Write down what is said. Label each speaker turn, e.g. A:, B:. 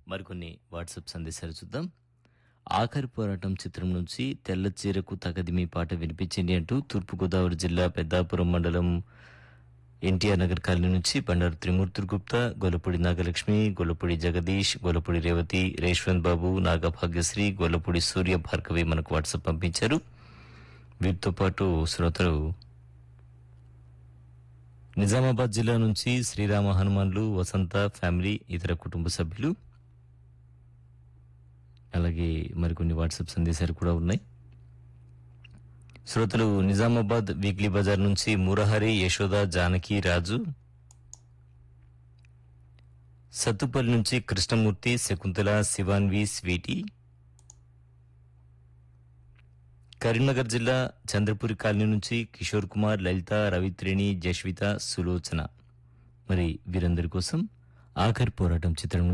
A: మరికొన్ని వాట్సాప్ సందేశాలు చూద్దాం ఆఖరి పోరాటం చిత్రం నుంచి తెల్ల చీరకు తగదిమి పాట వినిపించింది అంటూ తూర్పుగోదావరి జిల్లా పెద్దాపురం మండలం ఎన్టీఆర్ నగర్ కాలనీ నుంచి బండారు త్రిమూర్తులు గుప్తా గొల్లపూడి నాగలక్ష్మి గొల్లపూడి జగదీష్ గొల్లపూడి రేవతి రేష్వంత్ బాబు నాగభాగ్యశ్రీ గొల్లపూడి సూర్య భార్గవి మనకు వాట్సాప్ పంపించారు వీటితో పాటు శ్రోతలు నిజామాబాద్ జిల్లా నుంచి శ్రీరామ హనుమాన్లు వసంత ఫ్యామిలీ ఇతర కుటుంబ సభ్యులు అలాగే మరికొన్ని వాట్సాప్ సందేశాలు కూడా ఉన్నాయి శ్రోతలు నిజామాబాద్ వీక్లీ బజార్ నుంచి మురహరి యశోద జానకి రాజు సత్తుపల్లి నుంచి కృష్ణమూర్తి శకుంతల శివాన్వి స్వీటీ కరీంనగర్ జిల్లా చంద్రపూరి కాలనీ నుంచి కిషోర్ కుమార్ లలిత రవిత్రిణి జస్విత సులోచన మరి వీరందరి కోసం ఆఖరి పోరాటం చిత్రం